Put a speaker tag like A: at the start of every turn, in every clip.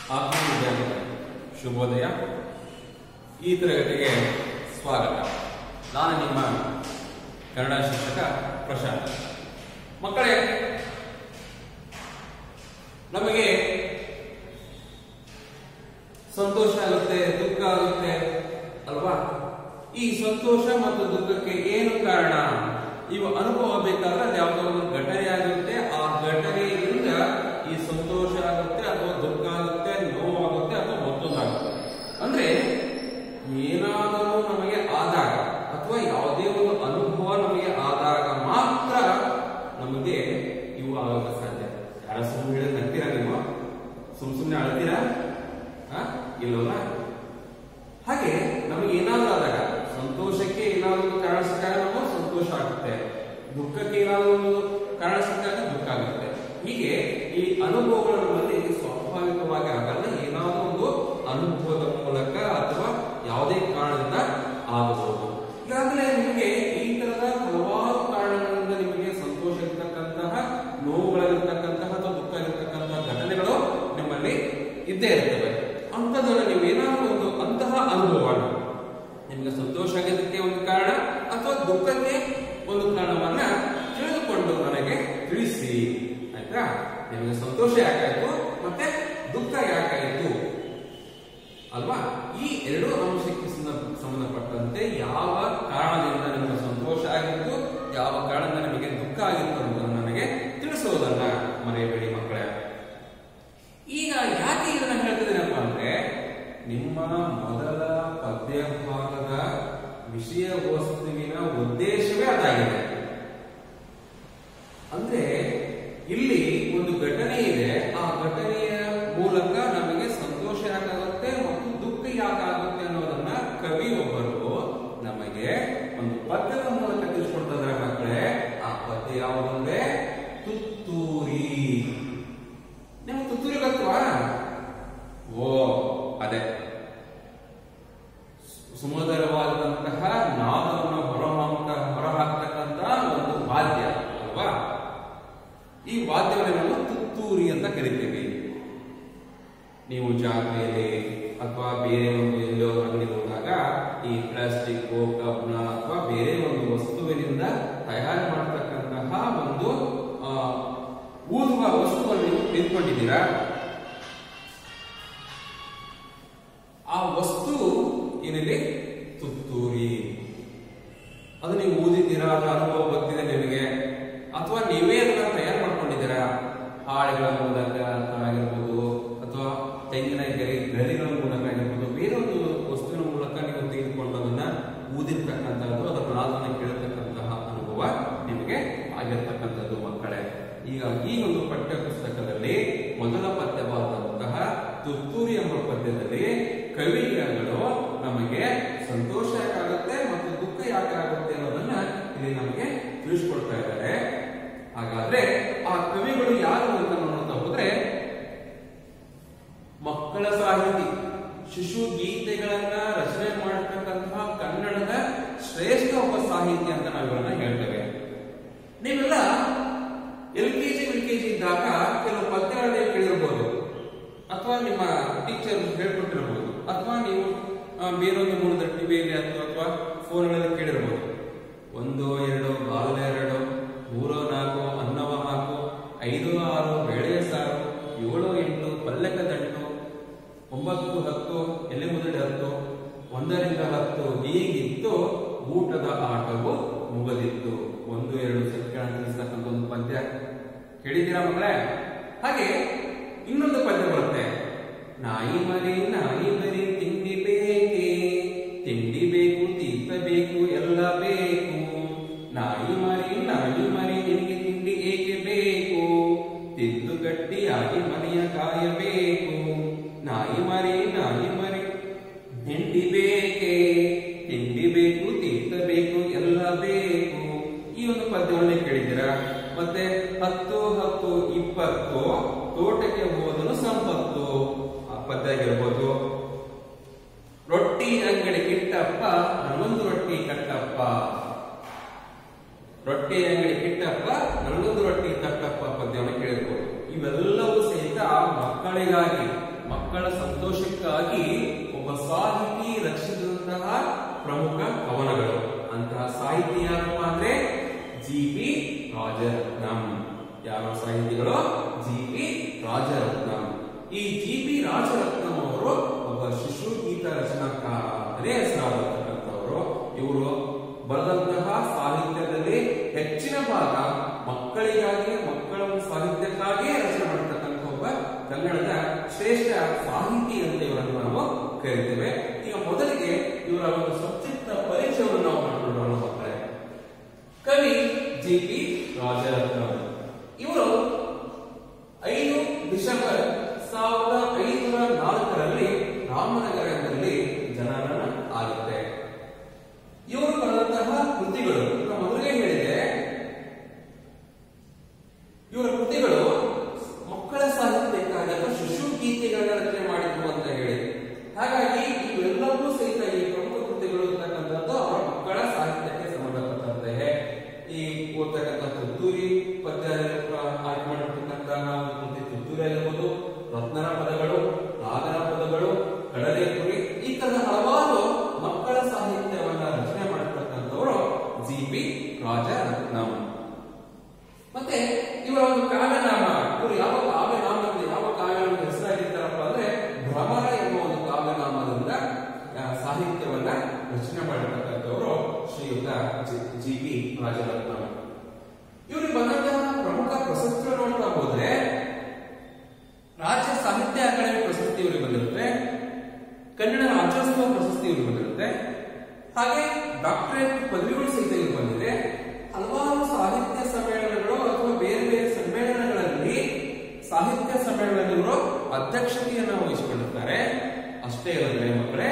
A: ಆತ್ಮ ವಿದ್ಯಾರ್ಥಿ ಶುಭೋದಯ ಈ ತರಗತಿಗೆ ಸ್ವಾಗತ ನಾನು ನಿಮ್ಮ ಕನ್ನಡ ಶಿಕ್ಷಕ ಪ್ರಶಾಂತ್ ಮಕ್ಕಳೇ ನಮಗೆ ಸಂತೋಷ ಆಗುತ್ತೆ ದುಃಖ ಆಗುತ್ತೆ ಅಲ್ವಾ ಈ ಸಂತೋಷ ಮತ್ತು ದುಃಖಕ್ಕೆ ಏನು ಕಾರಣ ಇವು ಅನುಭವ ಬೇಕಾದ್ರೆ ಅದು ಯಾವುದೋ ಒಂದು ಘಟನೆ ಆಗಿರುತ್ತೆ ಆ ಘಟನೆಯಿಂದ ಈ ಸಂತೋಷ ಆಗುತ್ತೆ ಅಥವಾ ದುಃಖ ಆಗುತ್ತೆ ನೋವಾಗುತ್ತೆ ಅಥವಾ ಮತ್ತೊಂದಾಗುತ್ತೆ ಅಂದ್ರೆ ಏನಾದರೂ ನಮಗೆ ಆದಾಗ ಅಥವಾ ಯಾವುದೇ ಒಂದು ಅನುಭವ ನಮಗೆ ಆದಾಗ ಮಾತ್ರ ನಮಗೆ ಇವು ಆಗೋಕೆ ಸಾಧ್ಯ ಯಾರ ಸುಮ್ಮನೆ ಹೇಳಿದ್ರೆ ನಗ್ತೀರಾ ನೀವು ಸುಮ್ ಸುಮ್ಮನೆ ಅಳ್ತೀರಾ ಆ? ಇಲ್ಲವಲ್ಲ ಹಾಗೆ ನಮಗೆ ಏನಾದ್ರೂ ಆದಾಗ ಸಂತೋಷಕ್ಕೆ ಏನಾದರೂ ಒಂದು ಕಾರಣ ಸಿಕ್ಕಾಗ ನಮಗೆ ಸಂತೋಷ ಆಗುತ್ತೆ ದುಃಖಕ್ಕೆ ಏನಾದರೂ ಒಂದು ಕಾರಣ ಸಿಕ್ಕಾಗ ದುಃಖ ಆಗುತ್ತೆ ಹೀಗೆ ಈ ಅನುಭವಗಳು ನಮ್ಮಲ್ಲಿ ಸ್ವಾಭಾವಿಕವಾಗಿ ಆಗಲ್ಲ ಏನಾದರೂ ಒಂದು ಅನುಭವದ ಮೂಲಕ ಅಥವಾ ಯಾವುದೇ ಕಾರಣದಿಂದ ಆಗಬಹುದು ಈಗಾಗಲೇ ನಿಮಗೆ ಈ ತರದ ಹಲವಾರು ಕಾರಣಗಳಿಂದ ನಿಮಗೆ ಸಂತೋಷ ಇರ್ತಕ್ಕಂತಹ ನೋವುಗಳಿರ್ತಕ್ಕಂತಹ ಅಥವಾ ದುಃಖ ಇರತಕ್ಕಂತಹ ಘಟನೆಗಳು ನಿಮ್ಮಲ್ಲಿ ಇದ್ದೇ ಇರ್ತವೆ ಅಂಥದ್ರಲ್ಲಿ ನೀವು ಏನಾದರೂ ಒಂದು ಅಂತಹ ಅನುಭವವನ್ನು ನಿಮಗೆ ಸಂತೋಷ ಆಗಿದ್ದಕ್ಕೆ ಒಂದು ಕಾರಣ ಅಥವಾ ದುಃಖಕ್ಕೆ ಒಂದು ಕಾರಣವನ್ನ ತಿಳಿದುಕೊಂಡು ನನಗೆ ತಿಳಿಸಿ ಆಯ್ತಾ ನಿಮಗೆ ಸಂತೋಷ ಯಾಕಾಯ್ತು ಮತ್ತೆ ದುಃಖ ಯಾಕಾಯ್ತು ಅಲ್ವಾ ಈ ಎರಡು ಅಂಶಕ್ಕೆ ಸಂಬಂಧ- ಸಂಬಂಧಪಟ್ಟಂತೆ ಯಾವ ಕಾರಣದಿಂದ ನಿಮಗೆ ಸಂತೋಷ ಆಗಿತ್ತು ಯಾವ ಕಾರಣದಿಂದ ನಿಮಗೆ ದುಃಖ ಆಗಿತ್ತು ಅನ್ನೋದನ್ನು ನನಗೆ ತಿಳಿಸುವುದನ್ನ ಮರೆಯಬೇಡಿ ಮಕ್ಕಳೇ ಈಗ ಯಾಕೆ ಇದನ್ನ ಹೇಳ್ತಿದ್ದೀನಪ್ಪ ಅಂದ್ರೆ ನಿಮ್ಮ ಮೊದಲ ಪದ್ಯ ಭಾಗದ ವಿಷಯ ವಸ್ತುವಿನ ಉದ್ದೇಶವೇ ಅದಾಗಿದೆ ಅಂದ್ರೆ ಇಲ್ಲಿ ಒಂದು ಘಟನೆ ಇದೆ ಆ ಘಟನೆಯ ಮೂಲಕ ನಮಗೆ ಸಂತೋಷ ಯಾಕಾಗುತ್ತೆ ಮತ್ತು ದುಃಖ ಯಾಕಾಗುತ್ತೆ ಅನ್ನೋದನ್ನ ಕವಿ ಒಬ್ಬರು ನಮಗೆ ಒಂದು ಪದ್ಯದ ಮೂಲಕ ತಿಳಿಸ್ಕೊಡ್ತಿದ್ದಾರೆ ಮಕ್ಕಳೇ ಆ ಪದ್ಯ ಯಾವುದಂದ್ರೆ ತುತ್ತೂರಿ ನಿಮ್ಗೆ ತುತ್ತೂರಿ ಗೊತ್ತವಾ ಓ ಅದೇ ಸುಮಧುರವಾದಂತಹ ನಾದವನ್ನು ಹೊರಹಾಕ ಹೊರಹಾಕ್ತಕ್ಕಂತ ಒಂದು ವಾದ್ಯ ಅಲ್ವಾ ಈ ವಾದ್ಯವನ್ನು ನಾವು ತುತ್ತೂರಿ ಅಂತ ಕರಿತೀವಿ ನೀವು ಜಾತ್ರೆಯಲ್ಲಿ ಅಥವಾ ಬೇರೆ ಒಂದು ಎಲ್ಲೋ ಅಂಗಡಿ ಹೋದಾಗ ಈ ಪ್ಲಾಸ್ಟಿಕ್ ಕಬ್ಣ ಅಥವಾ ಬೇರೆ ಒಂದು ವಸ್ತುವಿನಿಂದ ತಯಾರು ಮಾಡತಕ್ಕಂತಹ ಒಂದು ಆ, ಊದುವ ವಸ್ತುವನ್ನು ನೀವು ತೆಗೆದುಕೊಂಡಿದ್ದೀರಾ ಆ ವಸ್ತು ಏನಿದೆ ತುತ್ತೂರಿ ಅದು ನೀವು ಊದಿದ್ದೀರಾ ಅದರ ಅನುಭವ ಗೊತ್ತಿದೆ ನಿಮಗೆ ಅಥವಾ ನೀವೇ ಅದನ್ನ ತಯಾರು ಮಾಡ್ಕೊಂಡಿದ್ದೀರಾ ಹಾಳೆಗಳ ಮೂಲಕ ಆಗಿರ್ಬೋದು ಅಥವಾ ತೆಂಗಿನ ಗರಿ ಗರಿಗಳ ಮೂಲಕ ಆಗಿರ್ಬೋದು ಬೇರೆ ಒಂದು ವಸ್ತುವಿನ ಮೂಲಕ ನೀವು ತೆಗೆದುಕೊಂಡು ಅದನ್ನ ಊದಿರ್ತಕ್ಕಂಥದ್ದು ಅದರ ನಾದನ್ನ ಕೇಳತಕ್ಕಂತಹ ಅನುಭವ ನಿಮಗೆ ಆಗಿರ್ತಕ್ಕಂಥದ್ದು ಮಕ್ಕಳೇ ಈಗ ಈ ಒಂದು ಪಠ್ಯ ಪುಸ್ತಕದಲ್ಲಿ ಮೊದಲ ಪದ್ಯವಾದಂತಹ ತುತ್ತೂರಿ ಎಂಬ ಪದ್ಯದಲ್ಲಿ ಕವಿಗಳು ನಮಗೆ ಸಂತೋಷ ಯಾಕಾಗುತ್ತೆ ಮತ್ತು ದುಃಖ ಯಾಕಾಗುತ್ತೆ ಅನ್ನೋದನ್ನ ಇಲ್ಲಿ ನಮಗೆ ತಿಳಿಸ್ಕೊಡ್ತಾ ಇದ್ದಾರೆ ಹಾಗಾದ್ರೆ ಆ ಕವಿಗಳು ಯಾರು ಅಂತ ನೋಡ್ತಾ ಹೋದ್ರೆ ಮಕ್ಕಳ ಸಾಹಿತಿ ಶಿಶು ಗೀತೆಗಳನ್ನ ರಚನೆ ಮಾಡತಕ್ಕಂತಹ ಕನ್ನಡದ ಶ್ರೇಷ್ಠ ಒಬ್ಬ ಸಾಹಿತಿ ಅಂತ ನಾವಿವರನ್ನ ಹೇಳ್ತೇವೆ ನೀವೆಲ್ಲ L K G L K G ಇದ್ದಾಗ ಕೆಲವು ಪದ್ಯಗಳನ್ನ ನೀವು ಕೇಳಿರ್ಬೋದು ಅಥವಾ ನಿಮ್ಮ ಟೀಚರ್ ಹೇಳ್ಕೊಟ್ಟಿರ್ಬೋದು ಅಥವಾ ನೀವು ಆ, ಬೇರೊಂದು ಮೂಲದ ಟಿವಿಯಲ್ಲಿ ಅಥವಾ ಅಥವಾ ಫೋನ್ಗಳಲ್ಲಿ ಕೇಳಿರ್ಬೋದು ಒಂದು ಎರಡು ಬಾಲ ಎರಡು ಮೂರು ನಾಲ್ಕು ಅನ್ನವ ಹಾಕು ಐದು ಆರು ಬೇಳೆಯ ಸಾರು ಏಳು ಎಂಟು ಪಲ್ಲಕ ದಂಟು ಒಂಬತ್ತು ಹತ್ತು ಎಲೆ ಮುದಡಿ ಹತ್ತು ಒಂದರಿಂದ ಹತ್ತು ಹೀಗಿತ್ತು ಊಟದ ಆಟವು ಮುಗದಿತ್ತು ಒಂದು ಎರಡು ಸೆಕೆಂಡ್ ತಿಳಿಸ್ತಕ್ಕಂಥ ಒಂದು ಪದ್ಯ ಕೇಳಿದ್ದೀರಾ ಮಕ್ಕಳೇ ಹಾಗೆ ಇನ್ನೊಂದು ಪದ್ಯ ಬರುತ್ತೆ ನಾಯಿ ಮರಿ ನಾಯಿ ಮರಿ ತಿಂಡಿ ಬೇಕೆ ತಿಂಡಿ ಬೇಕು ತೀರ್ಥ ಬೇಕು ಎಲ್ಲ ಬೇಕು ನಾಯಿ ಮರಿ ನಾಯಿ ಮರಿ ನಿನಗೆ ತಿಂಡಿ ಏಕೆ ಬೇಕು ತಿಂದು ಗಟ್ಟಿಯಾಗಿ ಮನೆಯ ಕಾಯಬೇಕು ನಾಯಿ ಮರಿ ನಾಯಿ ಮರಿ ತಿಂಡಿ ಬೇಕೆ ತಿಂಡಿ ಬೇಕು ತೀರ್ಥ ಬೇಕು ಎಲ್ಲ ಬೇಕು ಈ ಒಂದು ಪದ್ಯವನ್ನು ಕೇಳಿದ್ದೀರಾ ಮತ್ತೆ ಹತ್ತು ಹತ್ತು ಇಪ್ಪತ್ತು ತೋಟಕ್ಕೆ ಹೋದನು ಸಂಪತ್ತು ಆ ಪದ್ಯ ಆಗಿರ್ಬೋದು ರೊಟ್ಟಿ ಅಂಗಡಿ ಕಿಟ್ಟಪ್ಪ ನನಗೊಂದು ರೊಟ್ಟಿ ಕಟ್ಟಪ್ಪ ರೊಟ್ಟಿ ಅಂಗಡಿ ಕಿಟ್ಟಪ್ಪ ನನಗೊಂದು ರೊಟ್ಟಿ ಕಟ್ಟಪ್ಪ ಪದ್ಯವನ್ನು ಕೇಳಿರ್ಬೋದು ಇವೆಲ್ಲವೂ ಸಹಿತ ಮಕ್ಕಳಿಗಾಗಿ ಮಕ್ಕಳ ಸಂತೋಷಕ್ಕಾಗಿ ಒಬ್ಬ ಸಾಹಿತಿ ರಚಿಸಿದಂತಹ ಪ್ರಮುಖ ಕವನಗಳು ಅಂತಹ ಸಾಹಿತಿ ಯಾರಪ್ಪ ಅಂದ್ರೆ ಜಿ ಪಿ ರಾಜರತ್ನಂ ಯಾವ ಸಾಹಿತಿಗಳು ಜಿ ಪಿ ರಾಜರತ್ನಂ ಈ ಜಿ ಪಿ ರಾಜರತ್ನಂ ಅವರು ಒಬ್ಬ ಶಿಶು ಗೀತ ರಚನಾಕಾರ ಅದೇ ಹೆಸರಾಗಿರ್ತಕ್ಕಂಥವರು ಇವರು ಬರೆದಂತಹ ಸಾಹಿತ್ಯದಲ್ಲಿ ಹೆಚ್ಚಿನ ಭಾಗ ಮಕ್ಕಳಿಗಾಗಿ ಮಕ್ಕಳ ಒಂದು ಸಾಹಿತ್ಯಕ್ಕಾಗಿಯೇ ರಚನೆ ಮಾಡಿರ್ತಕ್ಕಂಥ ಒಬ್ಬ ಕನ್ನಡದ ಶ್ರೇಷ್ಠ ಸಾಹಿತಿ ಅಂತ ಇವರನ್ನು ನಾವು ಕರಿತೇವೆ ಈಗ ಮೊದಲಿಗೆ ಇವರ ಒಂದು ಸಂಕ್ಷಿಪ್ತ ಪರಿಚಯವನ್ನು ನಾವು ಮಾಡಿಕೊಳ್ಳೋಣ ಮಕ್ಕಳೇ ಕವಿ ಜಿ ಪಿ ರಾಜರತ್ನ ಇವರು ಐದು ಡಿಸೆಂಬರ್ ಸಾವಿರದ ಐನೂರ ನಾಲ್ಕರಲ್ಲಿ ರಾಮನಗರದಲ್ಲಿ ಜನನ ಆಗುತ್ತೆ ಇವರು ಬರೆದಂತಹ ಕೃತಿಗಳು ನಾನು ಮೊದಲೇ ಹೇಳಿದೆ ಇವರ ಕೃತಿಗಳು ಮಕ್ಕಳ ಸಾಹಿತ್ಯಕ್ಕಾಗಿ ಅಥವಾ ಶಿಶು ಗೀತೆಗಳನ್ನ ರಚನೆ ಮಾಡಿದ್ರು ಅಂತ ಹೇಳಿ ಹಾಗಾಗಿ ಇವೆಲ್ಲವೂ ಸಹಿತ ಈ ಪ್ರಮುಖ ಕೃತಿಗಳು ಇರ್ತಕ್ಕಂಥದ್ದು ಅವರ ಮಕ್ಕಳ ಸಾಹಿತ್ಯಕ್ಕೆ ಸಂಬಂಧಪಟ್ಟಂತೆ ಈ ಓದ್ತಕ್ಕಂಥ ತುತ್ತೂರಿ ಪದ್ಯ ಆಯ್ಕೆ ಮಾಡಿರ್ತಕ್ಕಂತಹ ಕೃತಿ ತುತ್ತೂರಿ ಆಗಿರ್ಬೋದು ರತ್ನರ ಪದಗಳು ನಾಗರ ಪದಗಳು ಕಡಲೆ ಕುರಿ ಈ ತರದ ಹಲವಾರು ಮಕ್ಕಳ ಸಾಹಿತ್ಯವನ್ನ ರಚನೆ ಮಾಡಿರ್ತಕ್ಕಂಥವರು ಜಿ ಪಿ ರಾಜರತ್ನಂ ಮತ್ತೆ ಇವರ ಒಂದು ಕಾವ್ಯನಾಮ ಇವರು ಯಾವ ಕಾವ್ಯನಾಮದಿಂದ ಯಾವ ಕಾವ್ಯನಾಮದ ಹೆಸರಾಗಿರ್ತಾರಪ್ಪ ಅಂದ್ರೆ ಭ್ರಮರ ಎಂಬ ಒಂದು ಕಾವ್ಯನಾಮದಿಂದ ಆ, ಸಾಹಿತ್ಯವನ್ನ ರಚನೆ ಮಾಡಿರ್ತಕ್ಕಂಥವರು ಶ್ರೀಯುತ ಜಿ ಪಿ ರಾಜರತ್ನ ಇವ್ರಿಗೆ ಬಂದಂತಹ ಪ್ರಮುಖ ಪ್ರಶಸ್ತಿಗಳು ನೋಡ್ತಾ ಹೋದ್ರೆ ರಾಜ್ಯ ಸಾಹಿತ್ಯ ಅಕಾಡೆಮಿ ಪ್ರಶಸ್ತಿ ಇವರಿಗೆ ಬಂದಿರುತ್ತೆ ಕನ್ನಡ ರಾಜ್ಯೋತ್ಸವ ಪ್ರಶಸ್ತಿ ಇವರಿಗೆ ಬಂದಿರುತ್ತೆ ಹಾಗೆ ಡಾಕ್ಟರೇಟ್ ಪದವಿಗಳು ಸಹಿತ ಇವ್ರಿಗೆ ಬಂದಿದೆ ಹಲವಾರು ಸಾಹಿತ್ಯ ಸಮ್ಮೇಳನಗಳು ಅಥವಾ ಬೇರೆ ಬೇರೆ ಸಮ್ಮೇಳನಗಳಲ್ಲಿ ಸಾಹಿತ್ಯ ಸಮ್ಮೇಳನದಲ್ಲಿ ಇವರು ಅಧ್ಯಕ್ಷತೆಯನ್ನು ವಹಿಸಿಕೊಂಡಿರ್ತಾರೆ ಅಷ್ಟೇ ಅಲ್ಲದೆ ಮಕ್ಕಳೇ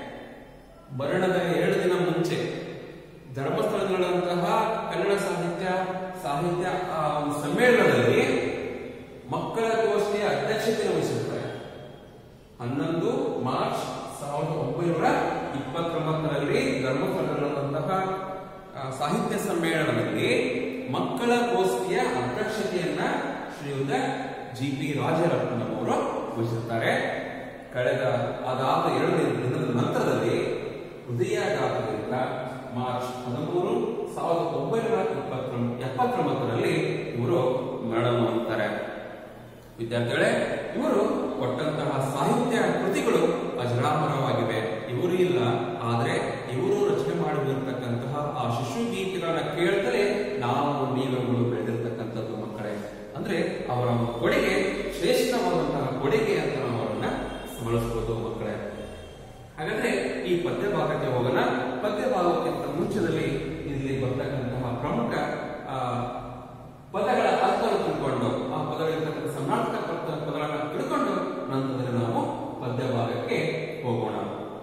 A: ಮರಣದ ಎರಡು ದಿನ ಮುಂಚೆ ಧರ್ಮಸ್ಥಳಗಳಂತಹ ಕನ್ನಡ ಸಾಹಿತ್ಯ ಸಾಹಿತ್ಯ ಆ, ಒಂದು ಸಮ್ಮೇಳನದಲ್ಲಿ ಮಕ್ಕಳ ಗೋಷ್ಠಿಯ ಅಧ್ಯಕ್ಷತೆಯನ್ನು ವಹಿಸಿರ್ತಾರೆ ಹನ್ನೊಂದು ಮಾರ್ಚ್ ಸಾವಿರದ ಒಂಬೈನೂರ ಇಪ್ಪತ್ತೊಂಬತ್ತರಲ್ಲಿ ಧರ್ಮಸ್ಥಳದಂತಹ ಆ, ಸಾಹಿತ್ಯ ಸಮ್ಮೇಳನದಲ್ಲಿ ಮಕ್ಕಳ ಗೋಷ್ಠಿಯ ಅಧ್ಯಕ್ಷತೆಯನ್ನ ಶ್ರೀಯುತ ಜಿ ಪಿ ರಾಜರತ್ನವರು ವಹಿಸುತ್ತಾರೆ ಕಳೆದ ಅದಾದ ಎರಡು ದಿನದ ನಂತರದಲ್ಲಿ ಹೃದಯಾಘಾತದಿಂದ ಮಾರ್ಚ್ ಹದಿಮೂರು ಸಾವಿರದ ಒಂಬೈನೂರ ಇಪ್ಪತ್ತೊಂಬ ಎಪ್ಪತ್ತೊಂಬತ್ತರಲ್ಲಿ ಇವರು ಮರಣ ಹೊಂದುತ್ತಾರೆ ವಿದ್ಯಾರ್ಥಿಗಳೇ ಇವರು ಕೊಟ್ಟಂತಹ ಸಾಹಿತ್ಯ ಕೃತಿಗಳು ಅಜರಾಮರವಾಗಿವೆ ಇವರು ಇಲ್ಲ ಆದ್ರೆ ಇವರು ರಚನೆ ಮಾಡಿರ್ತಕ್ಕಂತಹ ಆ ಶಿಶು ಗೀತೆಗಳನ್ನ ಕೇಳ್ತಲೇ ನಾವು ನೀವುಗಳು ಬೆಳೆದಿರ್ತಕ್ಕಂಥದ್ದು ಮಕ್ಕಳೇ ಅಂದ್ರೆ ಅವರ ಒಂದು ಕೊಡುಗೆ ಶ್ರೇಷ್ಠವಾದಂತಹ ಕೊಡುಗೆ ಅಂತ ನಾವು ಅವರನ್ನ ಸ್ಮರಿಸಬಹುದು ಮಕ್ಕಳೇ ಹಾಗಾದ್ರೆ ಈ ಪದ್ಯ ಭಾಗಕ್ಕೆ ಹೋಗೋಣ ಪದ್ಯ ಭಾಗಕ್ಕಿಂತ ಮುಂಚೆದಲ್ಲಿ ಇಲ್ಲಿ ಬರ್ತಕ್ಕಂತಹ ಪ್ರಮುಖ ಆ, ಪದಗಳ ಅರ್ಥವನ್ನು ತಿಳ್ಕೊಂಡು ಆ ಪದಗಳಿರ್ತಕ್ಕಂಥ ಸಮಾನಾರ್ಥಕ ಪದ ಪದಗಳನ್ನ ತಿಳ್ಕೊಂಡು ನಂತರದಲ್ಲಿ ನಾವು ಪದ್ಯ ಭಾಗಕ್ಕೆ ಹೋಗೋಣ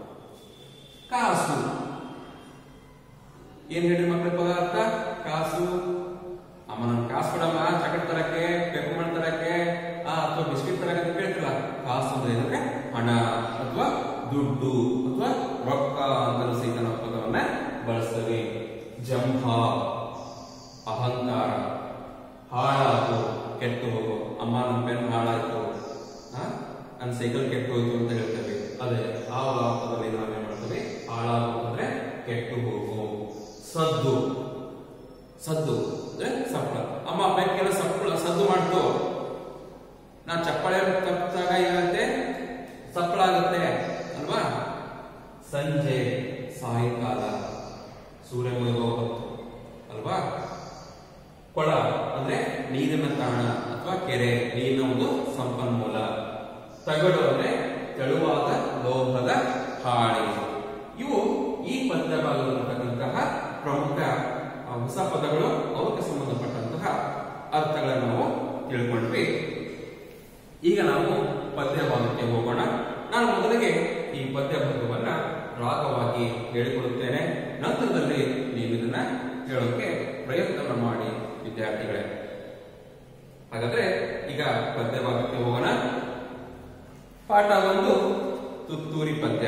A: ಕಾಸು ಏನ್ ಹೇಳಿ ಮಕ್ಕಳ ಪದಾರ್ಥ ಕಾಸು ಅಮ್ಮ ನನ್ ಕಾಸು ಕೊಡಮ್ಮ ಚಾಕೆಟ್ ತರಕ್ಕೆ ಪೇಪರ್ ಮಣ್ ತರಕ್ಕೆ ಆ ಅಥವಾ ಬಿಸ್ಕಿಟ್ ತರಕ್ಕೆ ಅಂತ ಕೇಳ್ತಿಲ್ಲ ಕಾಸು ಅಂದ್ರೆ ಏನಂದ್ರೆ ಹಣ ಅಥವಾ ದುಡ್ಡು ಅಥವಾ ರೊಕ್ಕ ಅಂತ ಸಹಿತ ನಾವು ಪದವನ್ನ ಬಳಸ್ತೇವೆ ಜಂಭ ಅಹಂಕಾರ ಹಾಳಾಯ್ತು ಕೆಟ್ಟು ಹೋಗು ಅಮ್ಮ ನನ್ನ ಪೆನ್ ಹಾಳಾಯ್ತು ಆ, ನನ್ನ ಸೈಕಲ್ ಕೆಟ್ಟು ಹೋಯ್ತು ಅಂತ ಹೇಳ್ತೇವೆ ಅದೇ ಆ ಪದದಲ್ಲಿ ನಾವೇನ್ ಮಾಡ್ತೇವೆ ಹಾಳಾಗು ಅಂದ್ರೆ ಕೆಟ್ಟು ಹೋಗು ಸದ್ದು ಸದ್ದು ಅಂದ್ರೆ ಸಪ್ಪಳ ಅಮ್ಮ ಬೆಕ್ಕಿನ ಸಪ್ಪಳ ಸದ್ದು ಮಾಡ್ತು ನಾ ಚಪ್ಪಳೆ ತಪ್ಪಿದಾಗ ಏನಂತೆ ಸಪ್ಪಳ ಆಗುತ್ತೆ ಅಲ್ವಾ ಸಂಜೆ ಸಾಯಂಕಾಲ ಸೂರ್ಯ ಮುಳುಗೋ ಹೊತ್ತು ಅಲ್ವಾ ಕೊಳ ಅಂದ್ರೆ ನೀರಿನ ತಾಣ ಅಥವಾ ಕೆರೆ ನೀರಿನ ಒಂದು ಸಂಪನ್ಮೂಲ ತಗಡು ಅಂದ್ರೆ ತೆಳುವಾದ ಲೋಹದ ಹಾಳಿ ಇವು ಈ ಪದ್ಯ ಭಾಗದಲ್ಲಿರ್ತಕ್ಕಂತಹ ಪ್ರಮುಖ ಆ, ಹೊಸ ಪದಗಳು ಅವಕ್ಕೆ ಸಂಬಂಧಪಟ್ಟಂತಹ ಅರ್ಥಗಳನ್ನು ನಾವು ತಿಳ್ಕೊಂಡ್ವಿ ಈಗ ನಾವು ಪದ್ಯ ಭಾಗಕ್ಕೆ ಹೋಗೋಣ ನಾನು ಮೊದಲಿಗೆ ಈ ಪದ್ಯ ಭಾಗವನ್ನ ರಾಗವಾಗಿ ಹೇಳಿಕೊಡುತ್ತೇನೆ ನಂತರದಲ್ಲಿ ನೀವು ಇದನ್ನ ಹೇಳೋಕೆ ಪ್ರಯತ್ನ ಮಾಡಿ ವಿದ್ಯಾರ್ಥಿಗಳೇ ಹಾಗಾದ್ರೆ ಈಗ ಪದ್ಯ ಭಾಗಕ್ಕೆ ಹೋಗೋಣ ಪಾಠ ಒಂದು ತುತ್ತೂರಿ ಪದ್ಯ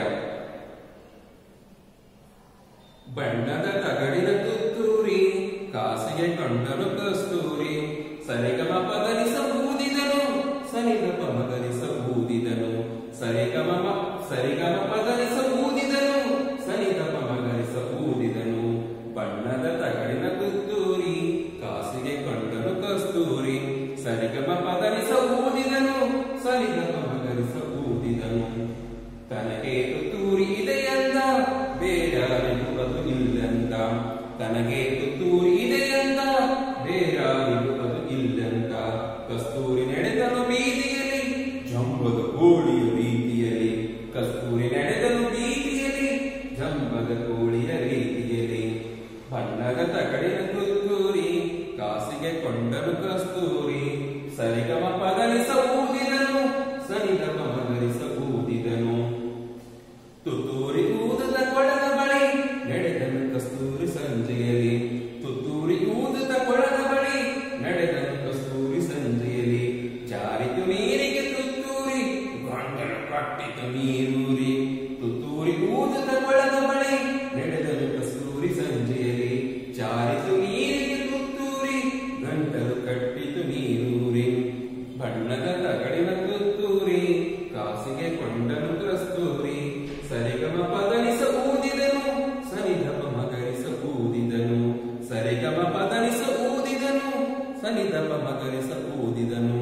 A: ಬಣ್ಣದ ತಗಡಿನ ತುತ್ತೂರಿ ಕಾಸಿಗೆ ಕಂಡನು ಕಸ್ತೂರಿ ಸರಿಗಮ ಪದನಿಸ ಊದಿದನು ಸರಿಗಮ ಪದನಿಸ ಊದಿದನು ಸರಿಗಮ ಸರಿಗಮ ಪದನಿಸ ಊದಿದನು ಸನಿದಪ ಮಗರಿಸ ಊದಿದನು ಬಣ್ಣದ ತಗಡಿನ ತುತ್ತೂರಿ ಕಾಸಿಗೆ ಕೊಂಡನು ಕಸ್ತೂರಿ ಸರಿಗಮ ಪದನಿಸ ಊದಿದನು ಸನಿದಪ ಮಗರಿಸ ಊದಿದನು ತನಗೆ ತುತ್ತೂರಿ ಇದೆಯಂದ ಬೇರಾರಿಗೂ ಅದು ಇಲ್ಲಂದ ತನಗೆ ತುತ್ತೂರಿ ಇದೆಯಂದ ಬೇರಾರಿಗೂ ಅದು ಇಲ್ಲಂದ ಕಸ್ತೂರಿ ನಡೆದನು ಬೀದಿಯಲ್ಲಿ ಜಂಬದ ಕೋಳಿಯ ರೀತಿಯಲ್ಲಿ ಕಸ್ತೂರಿ ನಡೆದನು ಬೀದಿಯಲ್ಲಿ ಜಂಬದ ಕೋಳಿಯ ರೀತಿಯಲ್ಲಿ ಬಣ್ಣದ ತಗಡಿನ ತುತ್ತೂರಿ ಕಾಸಿಗೆ ಕೊಂಡನು ಕಸ್ತೂರಿ ಸರಿಗಮ ಪದನಿಸ ಊದಿದನು ಸನಿಗಮ ಮಗರಿಸ ಊದಿದನು ತುತ್ತೂರಿ ಊದದ ಕೊಳದ ಬಳಿ ನಡೆದನು ಕಸ್ತೂರಿ ಸಂಜೆಯಲ್ಲಿ ತುತ್ತೂರಿ ಊದದ ಕೊಳದ ಬಳಿ ನಡೆದನು ಕಸ್ತೂರಿ ಸಂಜೆಯಲ್ಲಿ ಜಾರಿತು ನೀರಿಗೆ ತುತ್ತೂರಿ ಗಂಡನ ಕಟ್ಟಿತು ನೀರೂರಿ ತುತ್ತೂರಿ ಊದದ ಕೊಳದ ಬಳಿ ನಡೆದನು ಕಸ್ತೂರಿ ಸಂಜೆಯಲ್ಲಿ ಜಾರಿತು ನೀರಿಗೆ ತುತ್ತೂರಿ ಗಂಟಲು ಕಟ್ಟಿತು ನೀರೂರಿ ಬಣ್ಣದ ತಗಡಿನ ತುತ್ತೂರಿ ಕಾಸಿಗೆ ಕೊಂಡನು ಕಸ್ತೂರಿ ಸರಿಗಮ ಪದನಿಸ ಊದಿದನು ಸನಿಧಪ ಮಗರಿಸ ಊದಿದನು ಸರಿಗಮ ಪದನಿಸ ಊದಿದನು ಸನಿಧಪ ಮಗರಿಸ ಊದಿದನು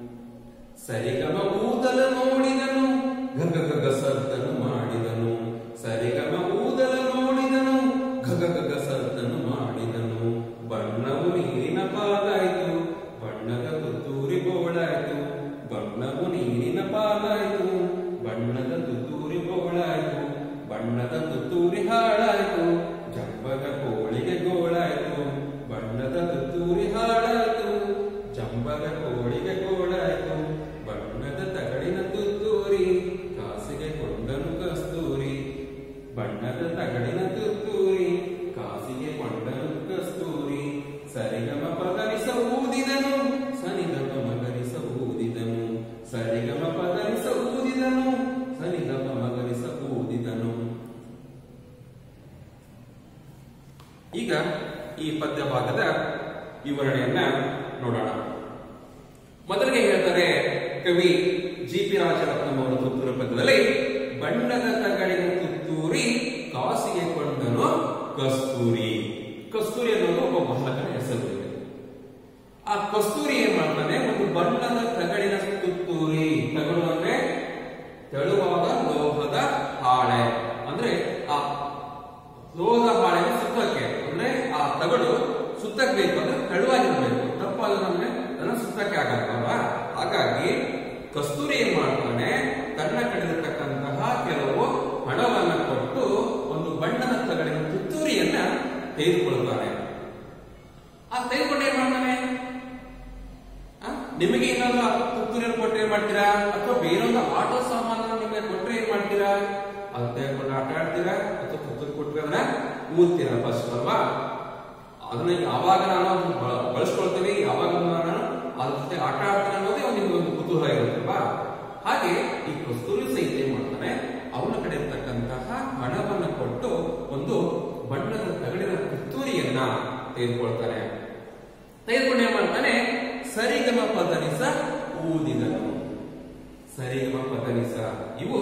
A: ಸರಿಗಮ ಊದಲ ನೋಡಿದನು ಗಗ ಗಗ ಸದ್ದನು ಮಾಡಿದನು ಸರಿಗಮ ಊದಲ ನೋಡಿದನು ಗಗ ಗಗ ಸದ್ದನು ಮಾಡಿದನು ಬಣ್ಣವು ನೀರಿನ ಪಾಲಾಯಿತು ಬಣ್ಣದ ತುತ್ತೂರಿ ಬೋಳಾಯಿತು ಬಣ್ಣವು ನೀರಿನ ಪಾಲಾಯಿತು ಬಣ್ಣದ ತುತ್ತೂರಿ ಬೋಳಾಯಿತು ಬಣ್ಣದ ತುತ್ತೂರಿ ಹಾಳಾಯಿತು ಜಂಬಗ ಕೋಳಿಗೆ ಗೋಳಾಯಿತು ಬಣ್ಣದ ತುತ್ತೂರಿ ಹಾಳಾಯಿತು ಜಂಬಗ ಕೋಳಿಗೆ ಗೋಳಾಯಿತು ಬಣ್ಣದ ತಗಡಿನ ತುತ್ತೂರಿ ಕಾಸಿಗೆ ಕೊಂಡನು ಕಸ್ತೂರಿ ಬಣ್ಣದ ತಗಡಿನ ತುತ್ತೂರಿ ಕಾಸಿಗೆ ಕೊಂಡನು ಕಸ್ತೂರಿ ಸರಿಗಮ ಪದರಿಸ ಊದಿದನು ಸನಿಗಮ ಮಗರಿಸ ಊದಿದನು ಸರಿಗಮ ಪದರಿಸ ಊದಿದನು ಸನಿಗಮ ಮಗರಿಸ ಊದಿದನು ಈಗ ಈ ಪದ್ಯ ಭಾಗದ ವಿವರಣೆಯನ್ನ ನೋಡೋಣ ಮೊದಲಿಗೆ ಹೇಳ್ತಾರೆ ಕವಿ ಜಿ ಪಿ ರಾಜರತ್ನಂ ಅವರ ತುತ್ತೂರು ಪದ್ಯದಲ್ಲಿ ಬಣ್ಣದ ತಗಡಿನ ತುತ್ತೂರಿ ಕಾಸಿಗೆ ಕೊಂಡನು ಕಸ್ತೂರಿ ಕಸ್ತೂರಿ ಅನ್ನೋದು ಒಬ್ಬ ಬಾಲಕನ ಹೆಸರು ಇದೆ ಆ ಕಸ್ತೂರಿ ಏನ್ ಮಾಡ್ತಾನೆ ಒಂದು ಬಣ್ಣದ ತಗಡಿನ ತುತ್ತೂರಿ ತಗಡು ಅಂದ್ರೆ ತೆಳುವಾದ ಲೋಹದ ಹಾಳೆ ಅಂದ್ರೆ ಆ ಲೋಹದ ಹಾಳೆನ ಸುತ್ತಕ್ಕೆ ಅಂದ್ರೆ ಆ ತಗಡು ಸುತ್ತಕ್ಕೆ ಬೇಕು ಅಂದ್ರೆ ತೆಳುವಾಗಿರ್ಬೇಕು ತಪ್ಪಾದ ನಮ್ಗೆ ಅದನ್ನ ಸುತ್ತಕ್ಕೆ ಆಗಲ್ವಾ ಹಾಗಾಗಿ ಕಸ್ತೂರಿ ಏನ್ ಮಾಡ್ತಾನೆ ತನ್ನ ಕಡೆದಿರ್ತಕ್ಕಂತಹ ಕೆಲವು ಹಣವನ್ನ ಕೊಟ್ಟು ಒಂದು ಬಣ್ಣದ ತಗಡಿನ ತುತ್ತೂರಿಯನ್ನ ತೆಗೆದುಕೊಳ್ತಾನೆ ಆ ತೆಗೆದುಕೊಂಡು ಏನ್ ಮಾಡ್ತಾನೆ ಆ? ನಿಮಗೆ ಏನಾದ್ರು ಆ ತುತ್ತೂರಿಯನ್ನು ಕೊಟ್ಟರೆ ಏನ್ ಮಾಡ್ತೀರಾ ಅಥವಾ ಬೇರೊಂದು ಆಟೋ ಸಾಮಾನು ನಿಮಗೆ ಕೊಟ್ಟರೆ ಏನ್ ಮಾಡ್ತೀರಾ ಅದು ತೆಗೆದುಕೊಂಡು ಆಟ ಆಡ್ತೀರಾ ಅಥವಾ ತುತ್ತೂರಿ ಕೊಟ್ಟರೆ ಅದನ್ನ ಊದ್ತೀರಾ ಫಸ್ಟ್ ಅಲ್ವಾ ಅದನ್ನ ಯಾವಾಗ ನಾನು ಅದನ್ನ ಬಳ- ಬಳಸ್ಕೊಳ್ತೇನೆ ಯಾವಾಗ ನಾನು ಅದ್ರ ಜೊತೆ ಆಟ ಆಡ್ತೇನೆ ಅನ್ನೋದೇ ಒಂದು ನಿಮ್ಗೆ ಒಂದು ಕುತೂಹಲ ಇರುತ್ತಲ್ವಾ ಹಾಗೆ ಈ ಕಸ್ತೂರಿ ಸಹಿತ ಏನ್ ಮಾಡ್ತಾನೆ ಅವನ ಕಡೆ ಇರ್ತಕ್ಕಂತಹ ಹಣವನ್ನ ಕೊಟ್ಟು ಒಂದು ಬಣ್ಣದ ತಗಡಿನ ತುತ್ತೂರಿಯನ್ನ ತೆಗೆದುಕೊಳ್ತಾನೆ ತೆಗೆದುಕೊಂಡು ಏನ್ ಮಾಡ್ತಾನೆ ಸರಿಗಮ ಪದನಿಸ ಊದಿದನು ಸರಿಗಮ ಪದನಿಸ ಇವು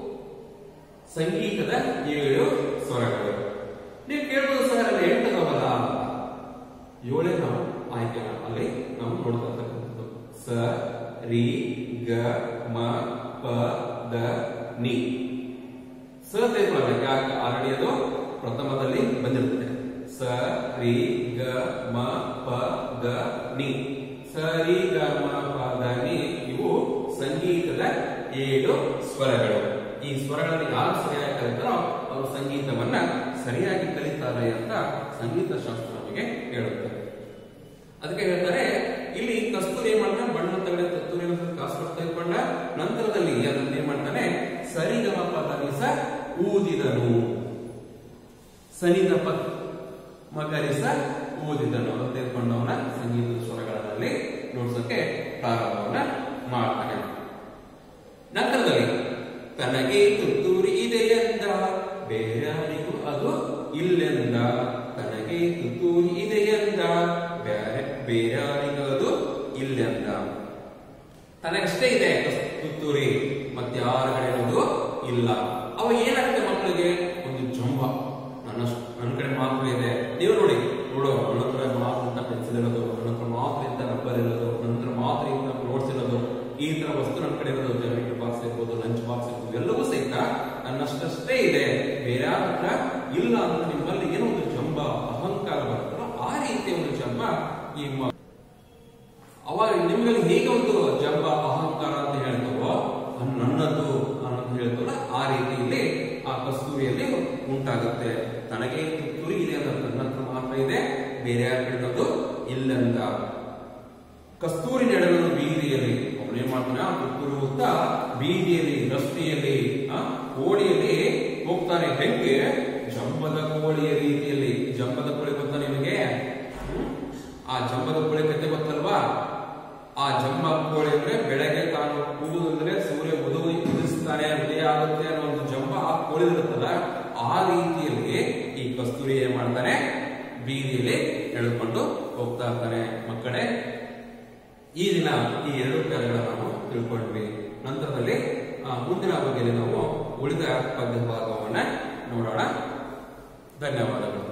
A: ಸಂಗೀತದ ಏಳು ಸ್ವರಗಳು ನೀವು ಕೇಳ್ಬೋದು ಸರ್ ಅಲ್ಲಿ ಎಂಟದವಲ್ಲ ಏಳೇ ನಾವು ಆಯ್ಕೆ ಅಲ್ಲಿ ನಾವು ನೋಡ್ತಾ ಇರ್ತಕ್ಕಂಥದ್ದು ಸ ರಿ ಗ ಮ ಪ ದ ನಿ ಸ ತೆಗೆದುಕೊಳ್ಳಬೇಕು ಯಾಕೆ ಆಲ್ರೆಡಿ ಅದು ಪ್ರಥಮದಲ್ಲಿ ಬಂದಿರುತ್ತೆ ಸ ರಿ ಗ ಮ ಪ ದ ನಿ ಸ ರಿ ಗ ಮ ಪ ದ ನಿ ಇವು ಸಂಗೀತದ ಏಳು ಸ್ವರಗಳು ಈ ಸ್ವರಗಳನ್ನು ಯಾರು ಸರಿಯಾಗಿ ಕಲಿತಾರೋ ಅವರು ಸಂಗೀತವನ್ನ ಸರಿಯಾಗಿ ಕಲಿತಾರೆ ಅಂತ ಸಂಗೀತ ಶಾಸ್ತ್ರ ನಮಗೆ ಹೇಳುತ್ತೆ ಅದಕ್ಕೆ ಹೇಳ್ತಾರೆ ಇಲ್ಲಿ ಕಸ್ತೂರಿ ಏನ್ ಮಾಡ್ತಾನೆ ಬಣ್ಣ ತಗಡೆ ಕಸ್ತೂರಿ ಕಾಸು ಕೊಟ್ಟು ತೆಗೆದುಕೊಂಡ ನಂತರದಲ್ಲಿ ಅದನ್ನ ಏನ್ ಮಾಡ್ತಾನೆ ಸರಿಗಮ ಪದನಿಸ ಊದಿದನು ಸನಿದಪ ಮಕರಿಸ ಊದಿದನು ಅಂತ ತೆಗೆದುಕೊಂಡವನ ಸಂಗೀತ ಸ್ವರಗಳಲ್ಲಿ ನೋಡ್ಸಕ್ಕೆ ಪ್ರಾರಂಭವನ್ನ ಮಾಡ್ತಾನೆ ನಂತರದಲ್ಲಿ ತನಗೆ ತುತ್ತೂರಿ ಇದೆಯೆಂದ ಬೇರ್ಯಾರಿಗೂ ಅದು ಇಲ್ಲೆಂದ ತನಗೆ ತುತ್ತೂರಿ ಇದೆಯೆಂದ ಬೇರೆ ಬೇರ್ಯಾರಿಗೂ ಅದು ಇಲ್ಲೆಂದ ತನಗಷ್ಟೇ ಇದೆ ತುತ್ತೂರಿ ಮತ್ತೆ ಮತ್ತಾರ ಕಡೆ ಇರೋದು ಇಲ್ಲ ಅವ ಏನಾಗುತ್ತೆ ಮಕ್ಕಳಿಗೆ ಒಂದು ಜಂಬ ನನ್ನ ನನ್ನ ಕಡೆ ಮಾತ್ರ ಇದೆ ನೀವು ನೋಡಿ ನೋಡು ನನ್ನ ಹತ್ರ ಮಾತ್ರ ಇಂತ ಪೆನ್ಸಿಲ್ ಇರೋದು ನನ್ನ ಹತ್ರ ಮಾತ್ರ ಇಂತ ರಬ್ಬರ್ ಇರೋದು ನನ್ನ ಹತ್ರ ಮಾತ್ರ ಇಂತ ನೋಟ್ಸ್ ಇರೋದು ಈ ತರ ವಸ್ತು ನನ್ನ ಕಡೆ ಇರೋದು ಜಾಮೆಟ್ರಿ ಬಾಕ್ಸ್ ಇರ್ಬೋದು ಲಂಚ್ ಬಾಕ್ಸ್ ಇರ್ಬೋದು ಎಲ್ಲವೂ ಸಹಿತ ನನ್ನಷ್ಟಷ್ಟೇ ಇದೆ ಬೇರೆ ಯಾರ ಹತ್ರ ಇಲ್ಲ ಅಂತ ನಿಮ್ಮಲ್ಲಿ ಏನೋ ಒಂದು ಜಂಬ ಅಹಂಕಾರ ಬರುತ್ತಲ್ಲ ಆ ರೀತಿಯ ಒಂದು ಜಂಬ ಈ ಮ- ಅವಾಗ ನಿಮ್ಗಳಲ್ಲಿ ಹೇಗೆ ಒಂದು ಜಂಬ ಅಹಂಕಾರ ಅಂತ ಹೇಳ್ತಾವೋ ಅದು ನನ್ನದು ಅನ್ನೋದು ಹೇಳ್ತಾವಲ್ಲ ಆ ರೀತಿಯಲ್ಲಿ ಆ ಕಸ್ತೂರಿಯಲ್ಲಿ ಉಂಟಾಗುತ್ತೆ ತನಗೆ ತುರಿ ಇದೆ ಅಂತ ನನ್ನ ಹತ್ರ ಮಾತ್ರ ಇದೆ ಬೇರೆ ಯಾರ ಕಡೆದು ಇಲ್ಲಂತ ಕಸ್ತೂರಿ ನಡೆದನು ಬೀದಿಯಲ್ಲಿ ಅವನೇ ಮಾಡ್ತಾನೆ ಆ ತುತ್ತೂರು ಹೋಗ್ತಾ ಬೀದಿಯಲ್ಲಿ ರಸ್ತೆಯಲ್ಲಿ ಆ, ಕೋಳಿಯಲ್ಲಿ ಹೋಗ್ತಾನೆ ಹೆಂಗೆ ಜಂಬದ ಕೋಳಿಯ ರೀತಿಯಲ್ಲಿ ಜಂಬದ ಕೋಳಿ ಗೊತ್ತಾ ನಿಮಗೆ ಹ್ಮ್? ಆ ಜಂಬದ ಕೋಳಿ ಕತೆ ಗೊತ್ತಲ್ವಾ ಆ ಜಂಬ ಕೋಳಿ ಅಂದ್ರೆ ಬೆಳಗ್ಗೆ ತಾನು ಕೂಗುದಂದ್ರೆ ಸೂರ್ಯ ಉದುವು ಉದಿಸ್ತಾನೆ ಉದಯ ಆಗುತ್ತೆ ಅನ್ನೋ ಒಂದು ಜಂಬ ಆ ಕೋಳಿ ಇರುತ್ತಲ್ಲ ಆ ರೀತಿಯಲ್ಲಿ ಈ ಕಸ್ತೂರಿ ಏನ್ ಮಾಡ್ತಾನೆ ಬೀದಿಯಲ್ಲಿ ಎಳೆದುಕೊಂಡು ಹೋಗ್ತಾ ಇರ್ತಾನೆ ಮಕ್ಕಳೇ ಈ ದಿನ ಈ ಎರಡು ಕಾರ್ಯಗಳನ್ನ ನಾವು ತಿಳ್ಕೊಂಡ್ವಿ ನಂತರದಲ್ಲಿ ಆ, ಮುಂದಿನ ಅವಧಿಯಲ್ಲಿ ನಾವು ಉಳಿದ ಪದ್ಯ ಭಾಗವನ್ನ ನೋಡೋಣ ಧನ್ಯವಾದಗಳು